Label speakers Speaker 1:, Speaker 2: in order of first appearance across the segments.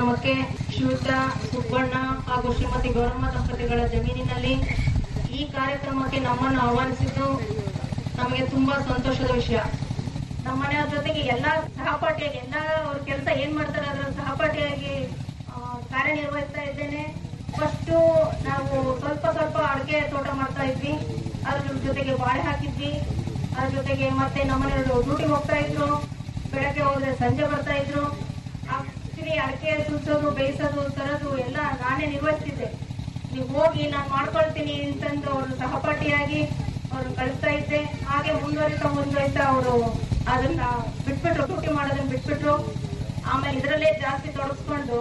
Speaker 1: ಕಾರ್ಯಕ್ರಮಕ್ಕೆ ಶ್ರೀಯುತ ಸುಬ್ಬಣ್ಣ ಹಾಗೂ ಶ್ರೀಮತಿ ಗೌರಮ್ಮ ದಂಪತಿಗಳ ಜಮೀನಿನಲ್ಲಿ ಈ ಕಾರ್ಯಕ್ರಮಕ್ಕೆ ನಮ್ಮನ್ನು ಆಹ್ವಾನಿಸಿದ್ದು ನಮಗೆ ತುಂಬಾ ಸಂತೋಷದ ವಿಷಯ ನಮ್ಮ ಮನೆಯವ್ರ ಜೊತೆಗೆ ಎಲ್ಲಾ ಸಹಪಾಠಿಯಾಗಿ ಎಲ್ಲಾ ಅವ್ರ ಕೆಲಸ ಏನ್ ಮಾಡ್ತಾರೆ ಅದರ ಸಹಪಾಠಿಯಾಗಿ ಆ, ಕಾರ್ಯನಿರ್ವಹಿಸ್ತಾ ಇದ್ದೇನೆ ಫಸ್ಟ್ ನಾವು ಸ್ವಲ್ಪ ಸ್ವಲ್ಪ ಅಡಿಕೆ ತೋಟ ಮಾಡ್ತಾ ಇದ್ವಿ ಅದ್ರ ಜೊತೆಗೆ ಬಾಳೆ ಹಾಕಿದ್ವಿ ಅದ್ರ ಜೊತೆಗೆ ಮತ್ತೆ ನಮ್ಮನೆಯವರು ಡ್ಯೂಟಿಗೆ ಹೋಗ್ತಾ ಇದ್ರು ಬೆಳಗ್ಗೆ ಹೋದ್ರೆ ಸಂಜೆ ಬರ್ತಾ ಇದ್ರು ಆಕ್ಚುಲಿ ಅಡಿಕೆ ಸುಲ್ಸೋದು ಬೇಯಿಸೋದು ತರೋದು ಎಲ್ಲ ನಾನೇ ನಿರ್ವಹಿಸ್ತಿದ್ದೆ ನೀವು ಹೋಗಿ ನಾನು ಮಾಡ್ಕೊಳ್ತೀನಿ ಅಂತಂದು ಅವರು ಸಹಪಾಠಿಯಾಗಿ ಅವ್ರು ಕಳಿಸ್ತಾ ಇದ್ದೆ ಹಾಗೆ ಮುಂದುವರಿತಾ ಮುಂದುವರಿತಾ ಅವರು ಅದನ್ನ ಬಿಟ್ಬಿಟ್ರು ಡ್ಯೂಟಿ ಮಾಡೋದನ್ನ ಬಿಟ್ಬಿಟ್ರು ಆಮೇಲೆ ಇದರಲ್ಲೇ ಜಾಸ್ತಿ ತೊಡಗಿಸ್ಕೊಂಡು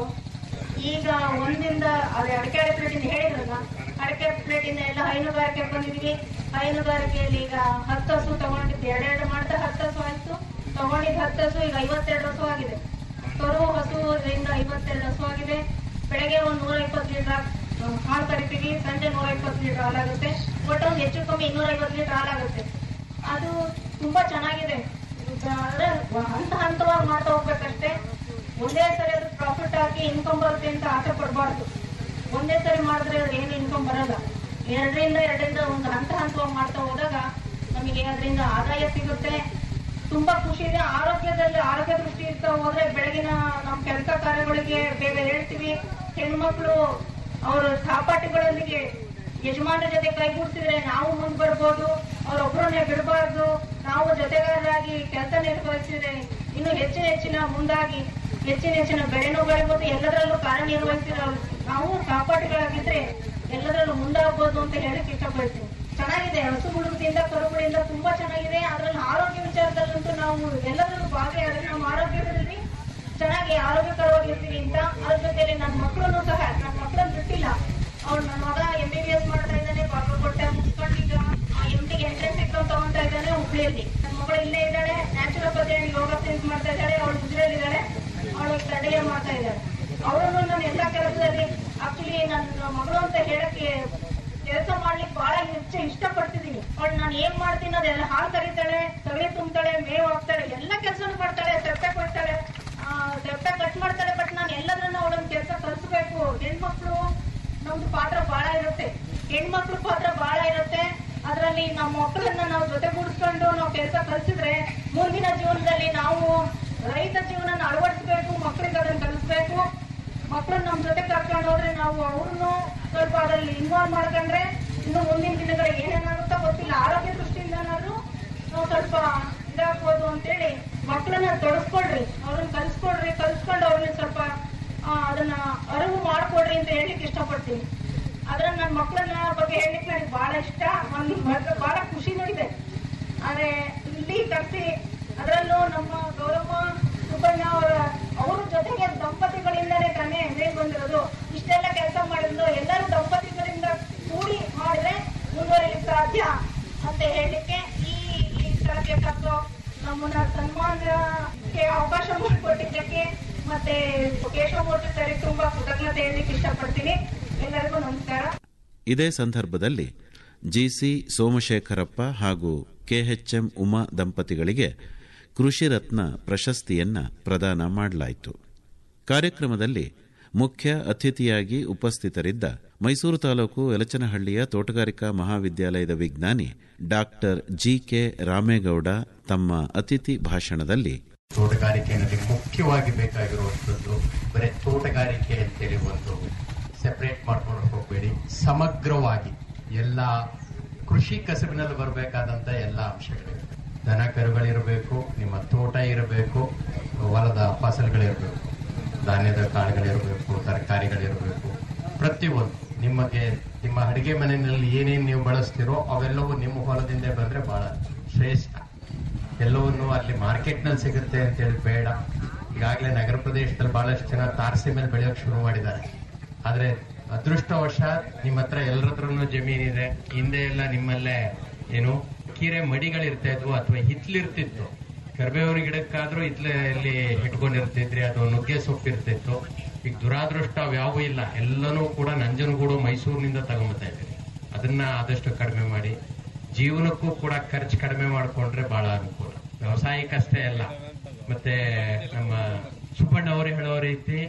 Speaker 1: ಈಗ ಒಂದಿಂದ ಅದೇ ಅಡಿಕೆ ಅಡಿಕೆ ಪ್ಲೇಟಿಂದ ಹೇಳಿದ್ರಲ್ಲ ಅಡಿಕೆ ಪ್ಲೇಟಿಂದ ಎಲ್ಲ ಹೈನುಗಾರಿಕೆ ಬಂದಿದ್ವಿ ಹೈನುಗಾರಿಕೆಯಲ್ಲಿ ಈಗ ಹತ್ತು ಹಸು ತಗೊಂಡಿದ್ದು ಎರಡೆರಡು ಮಾಡ್ತಾ ಹತ್ತು ಹಸು ಆಯ್ತು ತಗೊಂಡಿದ್ದು ಹತ್ತು ಹಸು ಈಗ ಐವತ್ತೆರಡು ಹಸು ಆಗಿದೆ ಕರು ಹಸುವಿಂದ ಐವತ್ತೆರಡು ಹಸು ಆಗಿದೆ ಬೆಳಗ್ಗೆ ಒಂದು ನೂರ ಇಪ್ಪತ್ತು ಲೀಟರ್ ಹಾಲು ಕರಿತೀವಿ ಸಂಜೆ ನೂರ ಇಪ್ಪತ್ತು ಲೀಟರ್ ಹಾಲಾಗುತ್ತೆ ಒಟ್ಟು ಒಂದು ಹೆಚ್ಚು ಕಮ್ಮಿ ಇನ್ನೂರ ಐವತ್ತು ಲೀಟರ್ ಹಾಲಾಗುತ್ತೆ ಅದು ತುಂಬಾ ಚೆನ್ನಾಗಿದೆ ಅಂದ್ರೆ ಹಂತ ಹಂತವಾಗಿ ಮಾಡ್ತಾ ಹೋಗ್ಬೇಕಷ್ಟೇ ಒಂದೇ ಸರಿ ಅದು ಪ್ರಾಫಿಟ್ ಹಾಕಿ ಇನ್ಕಮ್ ಬರುತ್ತೆ ಅಂತ ಆಸೆ ಪಡಬಾರ್ದು ಒಂದೇ ಸರಿ ಮಾಡಿದ್ರೆ ಅದು ಏನು ಇನ್ಕಮ್ ಬರಲ್ಲ ಎರಡರಿಂದ ಎರಡರಿಂದ ಒಂದು ಹಂತ ಹಂತವಾಗಿ ಮಾಡ್ತಾ ಹೋದಾಗ ನಮಗೆ ಅದರಿಂದ ಆದಾಯ ಸಿಗುತ್ತೆ ತುಂಬಾ ಖುಷಿ ಇದೆ ಆರೋಗ್ಯದಲ್ಲಿ ಆರೋಗ್ಯ ದೃಷ್ಟಿಯಿಂದ ಹೋದ್ರೆ ಬೆಳಗಿನ ನಮ್ಮ ಕೆಲಸ ಕಾರ್ಯಗಳಿಗೆ ಬೇಗ ಹೇಳ್ತೀವಿ ಹೆಣ್ಮಕ್ಳು ಅವರ ಸಹಪಾಠಿಗಳೊಂದಿಗೆ ಯಜಮಾನರ ಜೊತೆ ಕೈಗೂಡಿಸಿದ್ರೆ ನಾವು ಮುಂದೆ ಬರ್ಬೋದು ಅವರೊಬ್ಬರನ್ನೇ ಬಿಡಬಾರ್ದು ನಾವು ಜೊತೆಗಾರರಾಗಿ ಕೆಲಸ ನಿರ್ವಹಿಸಿದ್ರೆ ಇನ್ನು ಹೆಚ್ಚಿನ ಹೆಚ್ಚಿನ ಮುಂದಾಗಿ ಹೆಚ್ಚಿನ ಹೆಚ್ಚಿನ ಬೆಳೆನೂ ಬೆಳಿಬೋದು ಎಲ್ಲದರಲ್ಲೂ ಕಾರ್ಯನಿರ್ವಹಿಸಿರೋ ನಾವು ಸಹಪಾಠಿಗಳಾಗಿದ್ರೆ ಎಲ್ಲದರಲ್ಲೂ ಮುಂದಾಗ್ಬೋದು ಅಂತ ಹೇಳಕ್ ಇಷ್ಟಪಡ್ತೀನಿ ಚೆನ್ನಾಗಿದೆ ಹಸು ಗುಡುಗದಿಂದ ಕರುಗಳಿಂದ ತುಂಬಾ ಚೆನ್ನಾಗಿದೆ ಅದ್ರಲ್ಲಿ ಆರೋಗ್ಯ ವಿಚಾರದಲ್ಲಂತೂ ನಾವು ಎಲ್ಲದರಲ್ಲೂ ಭಾಗಿಯಾದ್ರೆ ನಮ್ಮ ಆರೋಗ್ಯದಲ್ಲಿ ಚೆನ್ನಾಗಿ ಆರೋಗ್ಯಕರವಾಗಿರ್ತೀವಿ ಅಂತ ಅದ್ರ ಜೊತೆಲಿ ನನ್ನ ಮಕ್ಕಳನ್ನು ಸಹ ನನ್ನ ಮಕ್ಕಳನ್ನು ಬಿಟ್ಟಿಲ್ಲ ಅವ್ರು ನನ್ನ ಮಗ ಎಂ ಬಿ ಬಿ ಎಸ್ ಮಾಡ್ತಾ ಇದ್ದಾನೆ ಬಾಗಲಕೋಟೆ ಮುಗಿಸ್ಕೊಂಡು ಈಗ ಎಂ ಟಿಗೆ ಎಂಟ್ರೆನ್ಸ್ ಎಕ್ಸಾಮ್ ತಗೊಂತಾ ಇದ್ದಾನೆ ಹುಬ್ಳಿಯಲ್ಲಿ ನನ್ನ ಮಗಳು ಇಲ್ಲೇ ಇದ್ದಾಳೆ ನ್ಯಾಚುರೋಪತಿ ಅಂಡ್ ಯೋಗ ಸೈನ್ಸ್ ಮಾಡ್ತಾ ಇದ್ದಾಳೆ ಅವಳು ಗುಜರಾತ್ ಇದ್ದಾಳೆ ಅವಳು ತಡೆಯ ಮಾಡ್ತಾ ಇದ್ದಾಳೆ ಅವರನ್ನು ನಾನು ಎಲ್ಲಾ ಕೆಲಸದಲ್ಲಿ ಆಕ್ಚುಲಿ ನನ್ನ ಮಗಳು ಅಂತ ಹೇಳಕ್ಕೆ ಕೆಲಸ ಮಾಡ್ಲಿಕ್ಕೆ ಬಹಳ ಹೆಚ್ಚು ಇಷ್ಟಪಡ್ತಿದ್ದೀನಿ ಅವಳು ನಾನು ಏನ್ ಮಾಡ್ತೀನಿ ಅದೆಲ್ಲ ಹಾಲು ಕರಿತಾಳೆ ಸಗಣಿ ತುಂಬ್ತಾಳೆ ಮೇವು ಹಾಕ್ತಾಳೆ ಎಲ್ಲ ಕೆಲಸನೂ ಮಾಡ್ತಾಳೆ ಸೆಪ್ಪೆ ಕೊಡ್ತಾಳೆ ಸೆಪ್ಪೆ ಕಟ್ ಮಾಡ್ತಾಳೆ ಬಟ್ ನಾನು ಎಲ್ಲದನ್ನ ಅವಳೊಂದು ಕೆಲಸ ಕಲಿಸ್ಬೇಕು ಹೆಣ್ಮಕ್ಳು ನಮ್ದು ಪಾತ್ರ ಬಹಳ ಇರುತ್ತೆ ಹೆಣ್ಮಕ್ಳು ಪಾತ್ರ ಬಹಳ ಇರುತ್ತೆ ಅದರಲ್ಲಿ ನಮ್ಮ ಮಕ್ಕಳನ್ನ ನಾವು ಜೊತೆಗೂಡಿಸ್ಕೊಂಡು ನಾವು ಕೆಲಸ ಕಲಿಸಿದ್ರೆ ಮುಂದಿನ ಜೀವನದಲ್ಲಿ ನಾವು ರೈತ ಜೀವನ ಅಳವಡಿಸ್ಬೇಕು ಮಕ್ಕಳಿಗೆ ಅದನ್ನ ಕಲಿಸ್ಬೇಕು ಮಕ್ಕಳನ್ನ ನಮ್ ಜೊತೆ ಕರ್ಕೊಂಡು ಹೋದ್ರೆ ನಾವು ಅವ್ರನ್ನು ಸ್ವಲ್ಪ ಅದರಲ್ಲಿ ಇನ್ವಾಲ್ವ್ ಮಾಡ್ಕೊಂಡ್ರೆ ಇನ್ನು ಮುಂದಿನ ದಿನಗಳಿಗೆ ಏನೇನಾಗುತ್ತೋ ಗೊತ್ತಿಲ್ಲ ಆರೋಗ್ಯ ದೃಷ್ಟಿಯಿಂದನಾದ್ರೂ ನಾವು ಸ್ವಲ್ಪ ಇದಾಗ್ಬೋದು ಅಂತೇಳಿ ಮಕ್ಕಳನ್ನ ತೊಡಸ್ಕೊಡ್ರಿ ಅವ್ರನ್ನ ಕಲ್ಸ್ಕೊಡ್ರಿ ಕಲ್ಸ್ಕೊಂಡು ಅವ್ರನ್ನ ಸ್ವಲ್ಪ ಆ, ಅದನ್ನ ಅರಿವು ಮಾಡ್ಕೊಡ್ರಿ ಅಂತ ಹೇಳಲಿಕ್ಕೆ ಇಷ್ಟಪಡ್ತೀನಿ ಅದ್ರಲ್ಲಿ ನನ್ನ ಮಕ್ಕಳನ್ನ ಬಗ್ಗೆ ಹೇಳಲಿಕ್ಕೆ ನನಗೆ ಬಹಳ ಇಷ್ಟ ಒಂದು ಬಹಳ ಖುಷಿನೂ ಇದೆ ಆದ್ರೆ ಇಲ್ಲಿ ಕರ್ಸಿ ಅದರಲ್ಲೂ ನಮ್ಮ ಗೌರಮ್ಮ ಸುಬ್ಬಣ್ಣ ಅವರ ಅವ್ರ ಜೊತೆಗೆ ದಂಪತಿಗಳಿಂದಲೇ ತಾನೇ ಮೇಲೆ ಬಂದಿರೋದು ಇಷ್ಟೆಲ್ಲ ಕೆಲಸ ಮಾಡಿದ್ರು ಎಲ್ಲರೂ ದಂಪತಿಗಳಿಂದ ಕೂಡಿ ಮಾಡಿದ್ರೆ ಮುಂದುವರಿಲಿಕ್ಕೆ ಸಾಧ್ಯ ಅಂತ ಹೇಳಲಿಕ್ಕೆ ಈ ಈ ಸ್ಥಳಕ್ಕೆ ಕರೆದು ನಮ್ಮನ್ನ ಸನ್ಮಾನಕ್ಕೆ ಅವಕಾಶ ಮಾಡಿಕೊಟ್ಟಿದ್ದಕ್ಕೆ ಮತ್ತೆ ಕೇಶವಮೂರ್ತಿ ಸರಿ ತುಂಬಾ ಕೃತಜ್ಞತೆ ಹೇಳಲಿಕ್ಕೆ ಇಷ್ಟಪಡ್ತೀನಿ ಎಲ್ಲರಿಗೂ ನಮಸ್ಕಾರ
Speaker 2: ಇದೇ ಸಂದರ್ಭದಲ್ಲಿ ಜಿಸಿ ಸೋಮಶೇಖರಪ್ಪ ಹಾಗೂ ಕೆಎಚ್ಎಂ ಉಮಾ ದಂಪತಿಗಳಿಗೆ ಕೃಷಿ ರತ್ನ ಪ್ರಶಸ್ತಿಯನ್ನ ಪ್ರದಾನ ಮಾಡಲಾಯಿತು ಕಾರ್ಯಕ್ರಮದಲ್ಲಿ ಮುಖ್ಯ ಅತಿಥಿಯಾಗಿ ಉಪಸ್ಥಿತರಿದ್ದ ಮೈಸೂರು ತಾಲೂಕು ಯಲಚನಹಳ್ಳಿಯ ತೋಟಗಾರಿಕಾ ಮಹಾವಿದ್ಯಾಲಯದ ವಿಜ್ಞಾನಿ ಡಾಕ್ಟರ್ ಜಿಕೆ ರಾಮೇಗೌಡ ತಮ್ಮ ಅತಿಥಿ ಭಾಷಣದಲ್ಲಿ
Speaker 3: ತೋಟಗಾರಿಕೆಯಲ್ಲಿ ಮುಖ್ಯವಾಗಿ ಬೇಕಾಗಿರುವಂಥದ್ದು ಬರೀ ತೋಟಗಾರಿಕೆ ಅಂತೇಳಿ ಒಂದು ಸೆಪರೇಟ್ ಮಾಡ್ಕೊಂಡು ಹೋಗಬೇಡಿ ಸಮಗ್ರವಾಗಿ ಎಲ್ಲ ಕೃಷಿ ಕಸಬಿನಲ್ಲಿ ಬರಬೇಕಾದಂತ ಎಲ್ಲ ಅಂಶಗಳಿವೆ ದನ ಕರುಗಳಿರಬೇಕು ನಿಮ್ಮ ತೋಟ ಇರಬೇಕು ಹೊಲದ ಫಸಲುಗಳಿರಬೇಕು ಧಾನ್ಯದ ಕಾಳುಗಳಿರಬೇಕು ತರಕಾರಿಗಳಿರಬೇಕು ಪ್ರತಿಯೊಂದು ನಿಮಗೆ ನಿಮ್ಮ ಅಡಿಗೆ ಮನೆಯಲ್ಲಿ ಏನೇನು ನೀವು ಬಳಸ್ತೀರೋ ಅವೆಲ್ಲವೂ ನಿಮ್ಮ ಹೊಲದಿಂದ ಬಂದ್ರೆ ಬಹಳ ಶ್ರೇಷ್ಠ ಎಲ್ಲವನ್ನು ಅಲ್ಲಿ ಮಾರ್ಕೆಟ್ ನಲ್ಲಿ ಸಿಗುತ್ತೆ ಅಂತ ಹೇಳಿ ಬೇಡ ಈಗಾಗಲೇ ನಗರ ಪ್ರದೇಶದಲ್ಲಿ ಬಹಳಷ್ಟು ಜನ ತಾರಸಿ ಮೇಲೆ ಬೆಳೆಯೋಕೆ ಶುರು ಮಾಡಿದ್ದಾರೆ ಆದ್ರೆ ಅದೃಷ್ಟವಶಾತ್ ನಿಮ್ಮ ಹತ್ರ ಎಲ್ಲರ ಹತ್ರನೂ ಜಮೀನಿದೆ ಹಿಂದೆ ಎಲ್ಲ ನಿಮ್ಮಲ್ಲೇ ಏನು ಕೀರೆ ಮಡಿಗಳಿರ್ತಾ ಇದ್ವು ಅಥವಾ ಹಿತ್ಲಿರ್ತಿತ್ತು ಕರ್ಬೇವಿನ ಗಿಡಕ್ಕಾದ್ರೂ ಹಿತ್ಲಲ್ಲಿ ಇಟ್ಕೊಂಡಿರ್ತಿದ್ರಿ ಅಥವಾ ನುಗ್ಗೆ ಸೊಪ್ಪು ಇರ್ತಿತ್ತು ಈಗ ದುರಾದೃಷ್ಟ ಅವ್ಯಾವೂ ಇಲ್ಲ ಎಲ್ಲನೂ ಕೂಡ ನಂಜನಗೂಡು ಮೈಸೂರಿನಿಂದ ತಗೊಂಬತ್ತಾ ಇದ್ದೀರಿ ಅದನ್ನ ಆದಷ್ಟು ಕಡಿಮೆ ಮಾಡಿ ಜೀವನಕ್ಕೂ ಕೂಡ ಖರ್ಚು ಕಡಿಮೆ ಮಾಡ್ಕೊಂಡ್ರೆ ಬಹಳ ಅನುಕೂಲ ವ್ಯವಸಾಯಕ್ಕಷ್ಟೇ ಅಲ್ಲ ಮತ್ತೆ ನಮ್ಮ ಸುಬ್ಬಣ್ಣ ಅವರು ಹೇಳೋ ರೀತಿ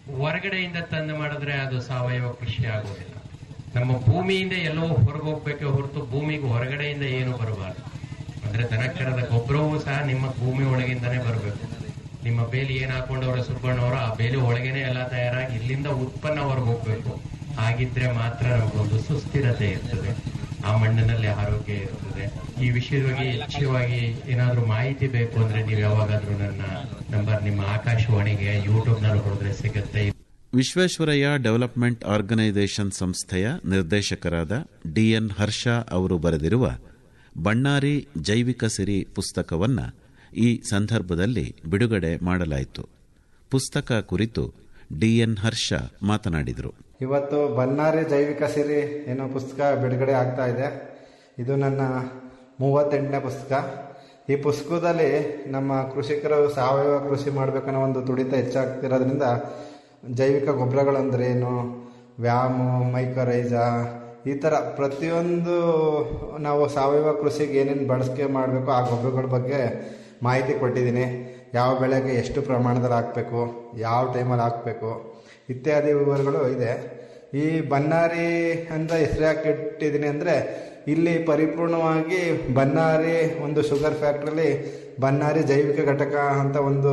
Speaker 3: ಹೊರಗಡೆಯಿಂದ ತಂದು ಮಾಡಿದ್ರೆ ಅದು ಸಾವಯವ ಕೃಷಿ ಆಗೋದಿಲ್ಲ ನಮ್ಮ ಭೂಮಿಯಿಂದ ಎಲ್ಲೋ ಹೊರಗೆ ಹೋಗ್ಬೇಕೆ ಹೊರತು ಭೂಮಿಗೆ ಹೊರಗಡೆಯಿಂದ ಏನು ಬರಬಾರ್ದು ಅಂದ್ರೆ ದನಕರದ ಗೊಬ್ಬರವೂ ಸಹ ನಿಮ್ಮ ಭೂಮಿ ಒಳಗಿಂದನೇ ಬರಬೇಕು ನಿಮ್ಮ ಬೇಲಿ ಏನ್ ಹಾಕೊಂಡವ್ರೆ ಸುಬ್ಬಣ್ಣವರು ಆ ಬೇಲಿ ಒಳಗೇನೆ ಎಲ್ಲ ತಯಾರಾಗಿ ಇಲ್ಲಿಂದ ಉತ್ಪನ್ನ ಹೊರಗೆ ಹೋಗ್ಬೇಕು ಹಾಗಿದ್ರೆ ಮಾತ್ರ ನಮಗೊಂದು ಸುಸ್ಥಿರತೆ ಇರ್ತದೆ ಆ ಮಣ್ಣಿನಲ್ಲಿ ಆರೋಗ್ಯ ಇರ್ತದೆ ಈ ವಿಷಯದ ಬಗ್ಗೆ ಹೆಚ್ಚುವಾಗಿ ಏನಾದ್ರೂ ಮಾಹಿತಿ ಬೇಕು ಅಂದ್ರೆ ನೀವು ಯಾವಾಗಾದ್ರೂ ನನ್ನ ನಂಬರ್ ನಿಮ್ಮ ಆಕಾಶವಾಣಿಗೆ ಯೂಟ್ಯೂಬ್ ನಲ್ಲಿ ಹೊಡೆದ್ರೆ ಸಿಗುತ್ತೆ
Speaker 2: ವಿಶ್ವೇಶ್ವರಯ್ಯ ಡೆವಲಪ್ಮೆಂಟ್ ಆರ್ಗನೈಸೇಷನ್ ಸಂಸ್ಥೆಯ ನಿರ್ದೇಶಕರಾದ ಡಿಎನ್ ಹರ್ಷ ಅವರು ಬರೆದಿರುವ ಬಣ್ಣಾರಿ ಜೈವಿಕ ಸಿರಿ ಪುಸ್ತಕವನ್ನ ಈ ಸಂದರ್ಭದಲ್ಲಿ ಬಿಡುಗಡೆ ಮಾಡಲಾಯಿತು ಪುಸ್ತಕ ಕುರಿತು ಡಿಎನ್ ಹರ್ಷ ಮಾತನಾಡಿದರು
Speaker 4: ಇವತ್ತು ಬನ್ನಾರಿ ಜೈವಿಕ ಸಿರಿ ಏನೋ ಪುಸ್ತಕ ಬಿಡುಗಡೆ ಆಗ್ತಾ ಇದೆ ಇದು ನನ್ನ ಮೂವತ್ತೆಂಟನೇ ಪುಸ್ತಕ ಈ ಪುಸ್ತಕದಲ್ಲಿ ನಮ್ಮ ಕೃಷಿಕರು ಸಾವಯವ ಕೃಷಿ ಮಾಡಬೇಕನ್ನೋ ಒಂದು ತುಡಿತ ಹೆಚ್ಚಾಗ್ತಿರೋದ್ರಿಂದ ಜೈವಿಕ ಗೊಬ್ಬರಗಳಂದ್ರೆ ಏನು ವ್ಯಾಮು ಮೈಕರೈಜ ಈ ಥರ ಪ್ರತಿಯೊಂದು ನಾವು ಸಾವಯವ ಕೃಷಿಗೆ ಏನೇನು ಬಳಕೆ ಮಾಡಬೇಕು ಆ ಗೊಬ್ಬರಗಳ ಬಗ್ಗೆ ಮಾಹಿತಿ ಕೊಟ್ಟಿದ್ದೀನಿ ಯಾವ ಬೆಳೆಗೆ ಎಷ್ಟು ಪ್ರಮಾಣದಲ್ಲಿ ಹಾಕಬೇಕು ಯಾವ ಟೈಮಲ್ಲಿ ಹಾಕಬೇಕು ಇತ್ಯಾದಿ ವಿವರಗಳು ಇದೆ ಈ ಬನ್ನಾರಿ ಅಂತ ಹೆಸರು ಯಾಕೆ ಇಟ್ಟಿದ್ದೀನಿ ಅಂದರೆ ಇಲ್ಲಿ ಪರಿಪೂರ್ಣವಾಗಿ ಬನ್ನಾರಿ ಒಂದು ಶುಗರ್ ಫ್ಯಾಕ್ಟ್ರಿಲಿ ಬನ್ನಾರಿ ಜೈವಿಕ ಘಟಕ ಅಂತ ಒಂದು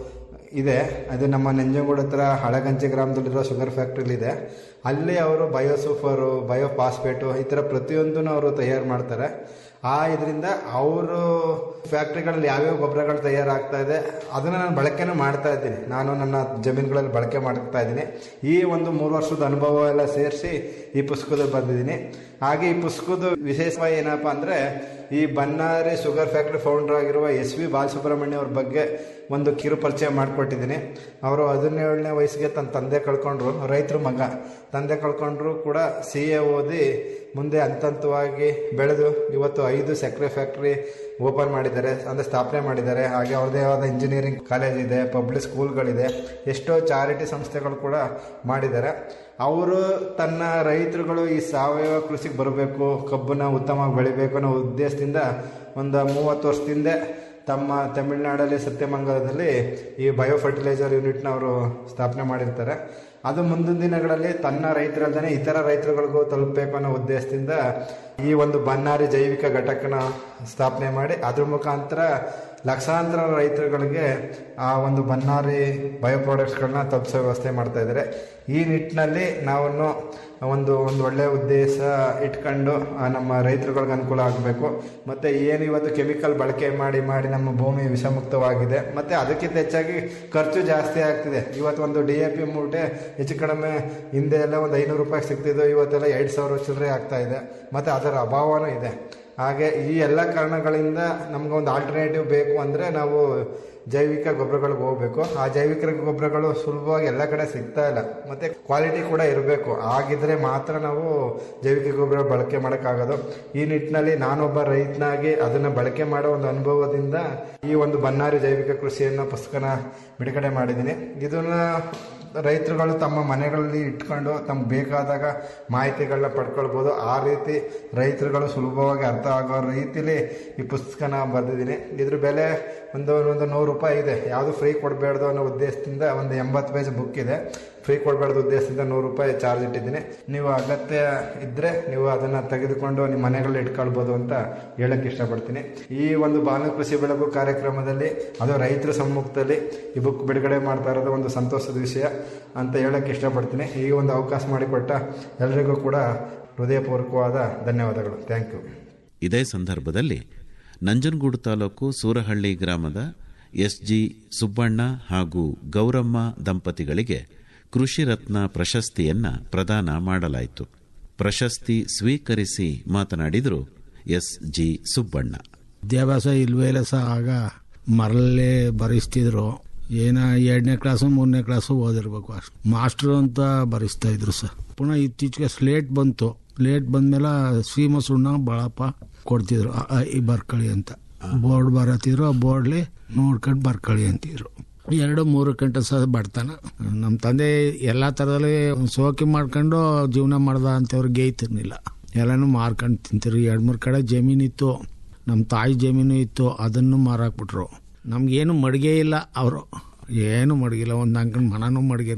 Speaker 4: ಇದೆ ಅದು ನಮ್ಮ ನಂಜನಗೂಡು ಹತ್ರ ಹಳಗಂಚಿ ಗ್ರಾಮದಲ್ಲಿರೋ ಶುಗರ್ ಫ್ಯಾಕ್ಟ್ರಿಲಿ ಇದೆ ಅಲ್ಲಿ ಅವರು ಬಯೋಸೂಫರು ಬಯೋ ಫಾಸ್ಫೇಟು ಈ ಥರ ಪ್ರತಿಯೊಂದನ್ನು ಅವರು ತಯಾರು ಮಾಡ್ತಾರೆ ಆ ಇದರಿಂದ ಅವರು ಫ್ಯಾಕ್ಟ್ರಿಗಳಲ್ಲಿ ಯಾವ್ಯಾವ ಗೊಬ್ಬರಗಳು ತಯಾರಾಗ್ತಾ ಇದೆ ಅದನ್ನು ನಾನು ಬಳಕೆನೂ ಮಾಡ್ತಾ ಇದ್ದೀನಿ ನಾನು ನನ್ನ ಜಮೀನುಗಳಲ್ಲಿ ಬಳಕೆ ಮಾಡ್ತಾ ಇದ್ದೀನಿ ಈ ಒಂದು ಮೂರು ವರ್ಷದ ಅನುಭವ ಎಲ್ಲ ಸೇರಿಸಿ ಈ ಪುಸ್ತಕದಲ್ಲಿ ಬಂದಿದ್ದೀನಿ ಹಾಗೆ ಈ ಪುಸ್ತಕದ ವಿಶೇಷವಾಗಿ ಏನಪ್ಪ ಅಂದರೆ ಈ ಬನ್ನಾರಿ ಶುಗರ್ ಫ್ಯಾಕ್ಟ್ರಿ ಫೌಂಡರ್ ಆಗಿರುವ ಎಸ್ ವಿ ಬಾಲಸುಬ್ರಹ್ಮಣ್ಯ ಅವ್ರ ಬಗ್ಗೆ ಒಂದು ಕಿರು ಪರಿಚಯ ಮಾಡಿಕೊಟ್ಟಿದ್ದೀನಿ ಅವರು ಹದಿನೇಳನೇ ವಯಸ್ಸಿಗೆ ತನ್ನ ತಂದೆ ಕಳ್ಕೊಂಡ್ರು ರೈತರ ಮಗ ತಂದೆ ಕಳ್ಕೊಂಡ್ರು ಕೂಡ ಸಿ ಎ ಓದಿ ಮುಂದೆ ಹಂತ ಹಂತವಾಗಿ ಬೆಳೆದು ಇವತ್ತು ಐದು ಸಕ್ಕರೆ ಫ್ಯಾಕ್ಟ್ರಿ ಓಪನ್ ಮಾಡಿದ್ದಾರೆ ಅಂದರೆ ಸ್ಥಾಪನೆ ಮಾಡಿದ್ದಾರೆ ಹಾಗೆ ಅವ್ರದ್ದೇ ಆದ ಇಂಜಿನಿಯರಿಂಗ್ ಕಾಲೇಜ್ ಇದೆ ಪಬ್ಲಿಕ್ ಸ್ಕೂಲ್ಗಳಿದೆ ಎಷ್ಟೋ ಚಾರಿಟಿ ಸಂಸ್ಥೆಗಳು ಕೂಡ ಮಾಡಿದ್ದಾರೆ ಅವರು ತನ್ನ ರೈತರುಗಳು ಈ ಸಾವಯವ ಕೃಷಿಗೆ ಬರಬೇಕು ಕಬ್ಬನ್ನ ಉತ್ತಮವಾಗಿ ಬೆಳಿಬೇಕು ಅನ್ನೋ ಉದ್ದೇಶದಿಂದ ಒಂದು ಮೂವತ್ತು ವರ್ಷದಿಂದ ತಮ್ಮ ತಮಿಳುನಾಡಲ್ಲಿ ಸತ್ಯಮಂಗಲದಲ್ಲಿ ಈ ಬಯೋ ಫರ್ಟಿಲೈಸರ್ ಯೂನಿಟ್ನ ಅವರು ಸ್ಥಾಪನೆ ಮಾಡಿರ್ತಾರೆ ಅದು ಮುಂದಿನ ದಿನಗಳಲ್ಲಿ ತನ್ನ ರೈತರಲ್ಲದೆ ಇತರ ರೈತರುಗಳಿಗೂ ತಲುಪಬೇಕು ಅನ್ನೋ ಉದ್ದೇಶದಿಂದ ಈ ಒಂದು ಬನ್ನಾರಿ ಜೈವಿಕ ಘಟಕನ ಸ್ಥಾಪನೆ ಮಾಡಿ ಅದ್ರ ಮುಖಾಂತರ ಲಕ್ಷಾಂತರ ರೈತರುಗಳಿಗೆ ಆ ಒಂದು ಬನ್ನಾರಿ ಬಯೋ ಪ್ರಾಡಕ್ಟ್ಸ್ಗಳನ್ನ ತಲುಪಿಸೋ ವ್ಯವಸ್ಥೆ ಮಾಡ್ತಾ ಇದ್ದಾರೆ ಈ ನಿಟ್ಟಿನಲ್ಲಿ ನಾವನ್ನು ಒಂದು ಒಂದು ಒಳ್ಳೆಯ ಉದ್ದೇಶ ಇಟ್ಕೊಂಡು ಆ ನಮ್ಮ ರೈತರುಗಳಿಗೆ ಅನುಕೂಲ ಆಗಬೇಕು ಮತ್ತು ಏನು ಇವತ್ತು ಕೆಮಿಕಲ್ ಬಳಕೆ ಮಾಡಿ ಮಾಡಿ ನಮ್ಮ ಭೂಮಿ ವಿಷಮುಕ್ತವಾಗಿದೆ ಮತ್ತು ಅದಕ್ಕಿಂತ ಹೆಚ್ಚಾಗಿ ಖರ್ಚು ಜಾಸ್ತಿ ಆಗ್ತಿದೆ ಇವತ್ತು ಒಂದು ಡಿ ಎ ಪಿ ಮೂಟೆ ಹೆಚ್ಚು ಕಡಿಮೆ ಹಿಂದೆ ಎಲ್ಲ ಒಂದು ಐನೂರು ರೂಪಾಯಿ ಸಿಗ್ತಿದ್ದು ಇವತ್ತೆಲ್ಲ ಎರಡು ಸಾವಿರ ಚಿಲ್ಲರೆ ಆಗ್ತಾ ಇದೆ ಮತ್ತು ಅದರ ಅಭಾವನೂ ಇದೆ ಹಾಗೆ ಈ ಎಲ್ಲ ಕಾರಣಗಳಿಂದ ನಮ್ಗೆ ಒಂದು ಆಲ್ಟರ್ನೇಟಿವ್ ಬೇಕು ಅಂದರೆ ನಾವು ಜೈವಿಕ ಗೊಬ್ಬರಗಳಿಗೆ ಹೋಗ್ಬೇಕು ಆ ಜೈವಿಕ ಗೊಬ್ಬರಗಳು ಸುಲಭವಾಗಿ ಎಲ್ಲ ಕಡೆ ಸಿಗ್ತಾ ಇಲ್ಲ ಮತ್ತೆ ಕ್ವಾಲಿಟಿ ಕೂಡ ಇರಬೇಕು ಆಗಿದ್ರೆ ಮಾತ್ರ ನಾವು ಜೈವಿಕ ಗೊಬ್ಬರ ಬಳಕೆ ಮಾಡೋಕ್ಕಾಗೋದು ಈ ನಿಟ್ಟಿನಲ್ಲಿ ನಾನೊಬ್ಬ ರೈತನಾಗಿ ಅದನ್ನ ಬಳಕೆ ಮಾಡೋ ಒಂದು ಅನುಭವದಿಂದ ಈ ಒಂದು ಬನ್ನಾರಿ ಜೈವಿಕ ಕೃಷಿಯನ್ನ ಪುಸ್ತಕನ ಬಿಡುಗಡೆ ಮಾಡಿದ್ದೀನಿ ಇದನ್ನ ರೈತರುಗಳು ತಮ್ಮ ಮನೆಗಳಲ್ಲಿ ಇಟ್ಕೊಂಡು ತಮ್ಗೆ ಬೇಕಾದಾಗ ಮಾಹಿತಿಗಳನ್ನ ಪಡ್ಕೊಳ್ಬೋದು ಆ ರೀತಿ ರೈತರುಗಳು ಸುಲಭವಾಗಿ ಅರ್ಥ ಆಗೋ ರೀತಿಲಿ ಈ ಪುಸ್ತಕನ ಬರೆದಿದ್ದೀನಿ ಇದ್ರ ಬೆಲೆ ಒಂದು ಒಂದು ನೂರು ರೂಪಾಯಿ ಇದೆ ಯಾವುದು ಫ್ರೀ ಕೊಡಬೇಡ್ದು ಅನ್ನೋ ಉದ್ದೇಶದಿಂದ ಒಂದು ಎಂಬತ್ತು ಪೇಜ್ ಬುಕ್ ಇದೆ ಫ್ರೀ ಕೊಡಬಾರ್ದು ಉದ್ದೇಶದಿಂದ ನೂರು ರೂಪಾಯಿ ಚಾರ್ಜ್ ಇಟ್ಟಿದ್ದೀನಿ ನೀವು ಅಗತ್ಯ ಇದ್ದರೆ ನೀವು ಅದನ್ನು ತೆಗೆದುಕೊಂಡು ನಿಮ್ಮ ಮನೆಗಳಲ್ಲಿ ಇಟ್ಕೊಳ್ಬೋದು ಅಂತ ಹೇಳಕ್ಕೆ ಇಷ್ಟಪಡ್ತೀನಿ ಈ ಒಂದು ಬಾನು ಕೃಷಿ ಬೆಳಕು ಕಾರ್ಯಕ್ರಮದಲ್ಲಿ ಅದು ರೈತರ ಸಮ್ಮುಖದಲ್ಲಿ ಈ ಬುಕ್ ಬಿಡುಗಡೆ ಮಾಡ್ತಾ ಇರೋದು ಒಂದು ಸಂತೋಷದ ವಿಷಯ ಅಂತ ಹೇಳಕ್ಕೆ ಇಷ್ಟಪಡ್ತೀನಿ ಈ ಒಂದು ಅವಕಾಶ ಮಾಡಿಕೊಟ್ಟ ಎಲ್ರಿಗೂ ಕೂಡ ಹೃದಯಪೂರ್ವಕವಾದ ಧನ್ಯವಾದಗಳು ಥ್ಯಾಂಕ್ ಯು
Speaker 2: ಇದೇ ಸಂದರ್ಭದಲ್ಲಿ ನಂಜನಗೂಡು ತಾಲೂಕು ಸೂರಹಳ್ಳಿ ಗ್ರಾಮದ ಎಸ್ಜಿ ಸುಬ್ಬಣ್ಣ ಹಾಗೂ ಗೌರಮ್ಮ ದಂಪತಿಗಳಿಗೆ ಕೃಷಿ ರತ್ನ ಪ್ರಶಸ್ತಿಯನ್ನ ಪ್ರದಾನ ಮಾಡಲಾಯಿತು ಪ್ರಶಸ್ತಿ ಸ್ವೀಕರಿಸಿ ಮಾತನಾಡಿದರು ಎಸ್ ಜಿ ಸುಬ್ಬಣ್ಣ
Speaker 5: ವಿದ್ಯಾಭ್ಯಾಸ ಇಲ್ವೇ ಇಲ್ಲ ಸಹ ಆಗ ಮರಲ್ಲೇ ಬರೆಸ್ತಿದ್ರು ಏನ ಎರಡನೇ ಕ್ಲಾಸು ಮೂರನೇ ಕ್ಲಾಸು ಓದಿರ್ಬೇಕು ಅಷ್ಟು ಮಾಸ್ಟರ್ ಅಂತ ಬರೆಸ್ತಾ ಇದ್ರು ಸರ್ ಪುನಃ ಇತ್ತೀಚೆಗೆ ಸ್ಲೇಟ್ ಬಂತು ಸ್ಲೇಟ್ ಬಂದ್ಮೇಲೆ ಸೀಮ ಸುಣ್ಣ ಬಳಪ ಕೊಡ್ತಿದ್ರು ಅ, ಆ, ಈ ಬರ್ಕಳಿ ಅಂತ ಬೋರ್ಡ್ ಬರತ್ತಿದ್ರು ಆ ಬೋರ್ಡ್ಲಿ ನೋಡ್ಕೊಂಡು ಬರ್ಕಳಿ ಅಂತಿದ್ರು ಎರಡು ಮೂರು ಗಂಟೆ ಸಹ ಬಡ್ತಾನ ನಮ್ಮ ತಂದೆ ಎಲ್ಲಾ ತರದಲ್ಲಿ ಸೋಕಿ ಮಾಡ್ಕೊಂಡು ಜೀವನ ಮಾಡ್ದ ಅಂತವ್ರಿಗೆ ಗೇಯ್ತಿರ್ಲಿಲ್ಲ ಎಲ್ಲಾನು ಮಾರ್ಕೊಂಡು ತಿಂತಿರು ಎರಡ್ ಮೂರು ಕಡೆ ಜಮೀನಿತ್ತು ನಮ್ಮ ತಾಯಿ ಜಮೀನು ಇತ್ತು ಅದನ್ನು ಮಾರಾಕ್ಬಿಟ್ರು ನಮ್ಗೇನು ಮಡಿಗೆ ಇಲ್ಲ ಅವರು ಏನು ಮಡಗಿಲ್ಲ ಒಂದು ಅಂಕಣ ಮನನೂ ಮಡಗಿ